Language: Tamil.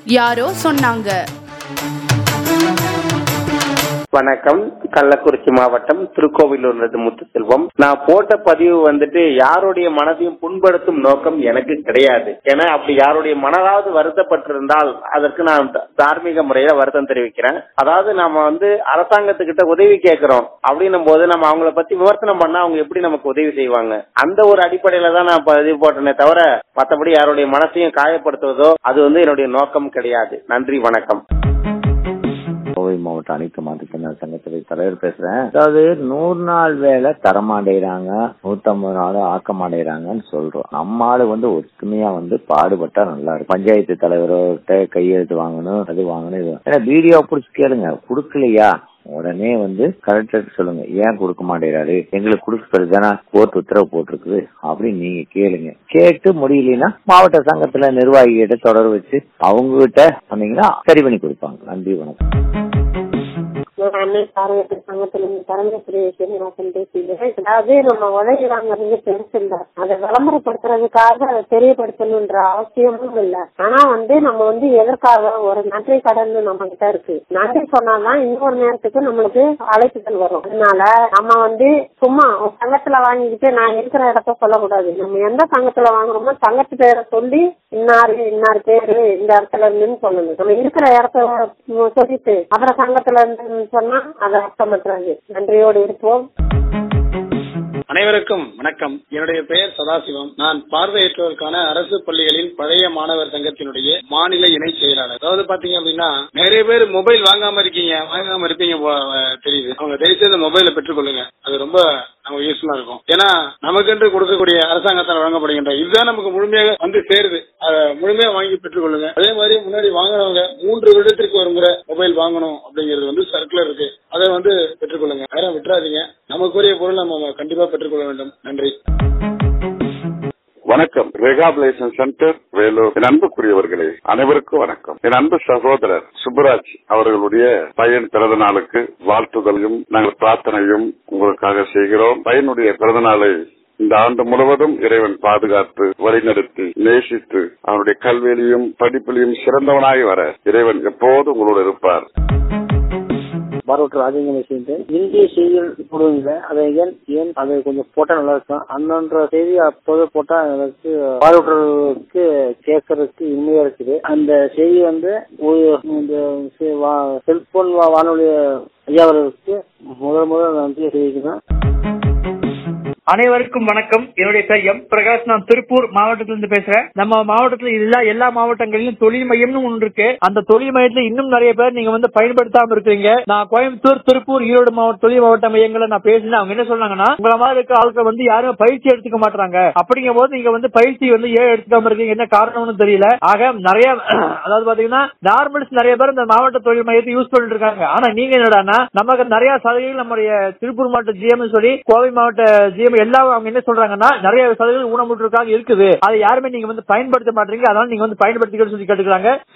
யாரோ சொன்னாங்க வணக்கம் கள்ளக்குறிச்சி மாவட்டம் திருக்கோவிலூர்லேருந்து முத்துசெல்வம் நான் போட்ட பதிவு வந்துட்டு யாருடைய மனதையும் புண்படுத்தும் நோக்கம் எனக்கு கிடையாது ஏன்னா அப்படி யாருடைய மனதாவது வருத்தப்பட்டிருந்தால் அதற்கு நான் த- தார்மீக முறையில வருத்தம் தெரிவிக்கிறேன் அதாவது நாம வந்து அரசாங்கத்துக்கிட்ட உதவி கேட்கிறோம் அப்படின்னும் போது நம்ம அவங்கள பத்தி விமர்சனம் பண்ணா அவங்க எப்படி நமக்கு உதவி செய்வாங்க அந்த ஒரு அடிப்படையில தான் நான் பதிவு போட்டேனே தவிர மத்தபடி யாருடைய மனசையும் காயப்படுத்துவதோ அது வந்து என்னுடைய நோக்கம் கிடையாது நன்றி வணக்கம் கோவை மாவட்ட அனைத்து மாற்றுத்திறனாளி சங்கத்துறை தலைவர் பேசுறேன் அதாவது நூறு நாள் வேலை தரமாட்டேறாங்க நூத்தம்பது நாள் ஆக்கமாட்டேறாங்கன்னு சொல்றோம் நம்ம ஆளு வந்து ஒற்றுமையா வந்து பாடுபட்டா நல்லா இருக்கும் பஞ்சாயத்து தலைவர்கிட்ட கையெழுத்து வாங்கணும் அது வாங்கணும் இது ஏன்னா வீடியோ பிடிச்சி கேளுங்க கொடுக்கலையா உடனே வந்து கலெக்டர் சொல்லுங்க ஏன் கொடுக்க மாட்டேறாரு எங்களுக்கு கொடுக்க தானே கோர்ட் உத்தரவு போட்டிருக்குது அப்படின்னு நீங்க கேளுங்க கேட்டு முடியலன்னா மாவட்ட சங்கத்துல நிர்வாகிகிட்ட தொடர் வச்சு அவங்க கிட்ட சொன்னீங்கன்னா சரி பண்ணி கொடுப்பாங்க நன்றி வணக்கம் நான் அன்னை பார்வையற்ற சங்கத்திலிருந்து பரமேஸ்வரி சீனிவாசன் பேசுகிறேன் அதாவது நம்ம உதவி வாங்குறது பெருசு இல்ல அதை விளம்பரப்படுத்துறதுக்காக அதை தெரியப்படுத்தணுன்ற அவசியமும் இல்ல ஆனா வந்து நம்ம வந்து எதற்காக ஒரு நன்றி கடன் நம்ம கிட்ட இருக்கு நன்றி சொன்னாதான் இன்னொரு நேரத்துக்கு நம்மளுக்கு அழைப்புகள் வரும் அதனால நம்ம வந்து சும்மா ஒரு சங்கத்துல வாங்கிக்கிட்டு நான் இருக்கிற இடத்த சொல்லக்கூடாது நம்ம எந்த சங்கத்துல வாங்குறோமோ சங்கத்து பேரை சொல்லி இன்னாரு இன்னார் பேரு இந்த இடத்துல இருந்துன்னு சொல்லணும் நம்ம இருக்கிற இடத்த சொல்லிட்டு அப்புறம் சங்கத்துல இருந்து சொன்னா அது அர்த்தமற்றது நன்றியோடு இருப்போம் அனைவருக்கும் வணக்கம் என்னுடைய பெயர் சதாசிவம் நான் பார்வையற்றோருக்கான அரசு பள்ளிகளின் பழைய மாணவர் சங்கத்தினுடைய மாநில இணை செயலாளர் அதாவது பாத்தீங்க அப்படின்னா நிறைய பேர் மொபைல் வாங்காம இருக்கீங்க வாங்காம இருப்பீங்க போ- அஹ் தெரியுது அவங்க தயவு செய்து மொபைலை பெற்றுக்கொள்ளுங்க அது ரொம்ப நமக்கு யூஸ்ஃபுல்லா இருக்கும் ஏன்னா நமக்கென்று கொடுக்கக்கூடிய அரசாங்கத்தால் வழங்கப்படுகின்ற இதுதான் நமக்கு முழுமையாக வந்து சேருது அதை முழுமையா வாங்கி பெற்றுக்கொள்ளுங்க அதே மாதிரி முன்னாடி வாங்கினவங்க மூன்று வருடத்திற்கு ஒரு முறை மொபைல் வாங்கணும் அப்படிங்கிறது வந்து சர்க்குலர் இருக்கு அதை வந்து பெற்றுக்கொள்ளுங்க வேற விட்டுறாதீங்க நமக்குரிய பொருள் நம்ம கண்டிப்பா பெற்றுக்கொள்ள வேண்டும் நன்றி வணக்கம் ரெகாபிலேஷன் சென்டர் வேலூர் என் அன்புக்குரியவர்களே அனைவருக்கும் வணக்கம் என் அன்பு சகோதரர் சுப்பராஜ் அவர்களுடைய பையன் பிறந்த நாளுக்கு வாழ்த்துதலையும் நாங்கள் பிரார்த்தனையும் உங்களுக்காக செய்கிறோம் பையனுடைய பிறந்த நாளை இந்த ஆண்டு முழுவதும் இறைவன் பாதுகாத்து வழிநடத்தி நேசித்து அவனுடைய கல்வியிலையும் படிப்பிலையும் சிறந்தவனாய் வர இறைவன் எப்போதும் உங்களோடு இருப்பார் பார்வட்டர் ராஜேந்திர விஷயம் இந்திய செய்திகள் போடுவீங்க அதை ஏன் ஏன் அதை கொஞ்சம் போட்டா நல்லா இருக்கும் அந்தன்ற செய்தி அப்போது போட்டா எனக்கு பார்வட்டருக்கு கேட்கறதுக்கு இனிமையா இருக்குது அந்த செய்தி வந்து ஒரு- இந்த செ- வா- செல்போன் வா- வானொலி ஐயா அவர்களுக்கு முதல் முதல் நன்றியை தெரிவிக்கிறேன் அனைவருக்கும் வணக்கம் என்னுடைய பெயர் எம் பிரகாஷ் நான் திருப்பூர் மாவட்டத்திலிருந்து பேசுறேன் நம்ம மாவட்டத்துல எல்லா எல்லா மாவட்டங்களிலும் தொழில் மையம்னு ஒன்று இருக்கு அந்த தொழில் மையத்துல இன்னும் நிறைய பேர் நீங்க வந்து பயன்படுத்தாம இருக்கீங்க நான் கோயம்புத்தூர் திருப்பூர் ஈரோடு மாவட்ட தொழில் மாவட்ட மையங்களை நான் பேசினேன் அவங்க என்ன சொன்னாங்கன்னா உங்கள மாதிரி இருக்க ஆட்கள் வந்து யாரும் பயிற்சி எடுத்துக்க மாட்டாங்க அப்படிங்கும் போது நீங்க வந்து பயிற்சி வந்து ஏன் எடுத்துக்காம இருக்கீங்க என்ன காரணம்னு தெரியல ஆக நிறைய அதாவது பாத்தீங்கன்னா நார்மல்ஸ் நிறைய பேர் இந்த மாவட்ட தொழில் மையத்தை யூஸ் பண்ணிட்டு இருக்காங்க ஆனா நீங்க என்னடான்னா நமக்கு நிறைய சலுகைகள் நம்முடைய திருப்பூர் மாவட்ட ஜிஎம் சொல்லி கோவை மாவட்ட ஜிஎம் எல்லாம் அவங்க என்ன சொல்றாங்கன்னா நிறைய சலுகைகள் ஊனமுற்றுக்காக இருக்குது அதை யாருமே நீங்க வந்து பயன்படுத்த மாட்டீங்க அதனால நீங்க வந்து பயன்படுத்திக்கணும்னு சொல்லி கேட்டுக்கிறாங்க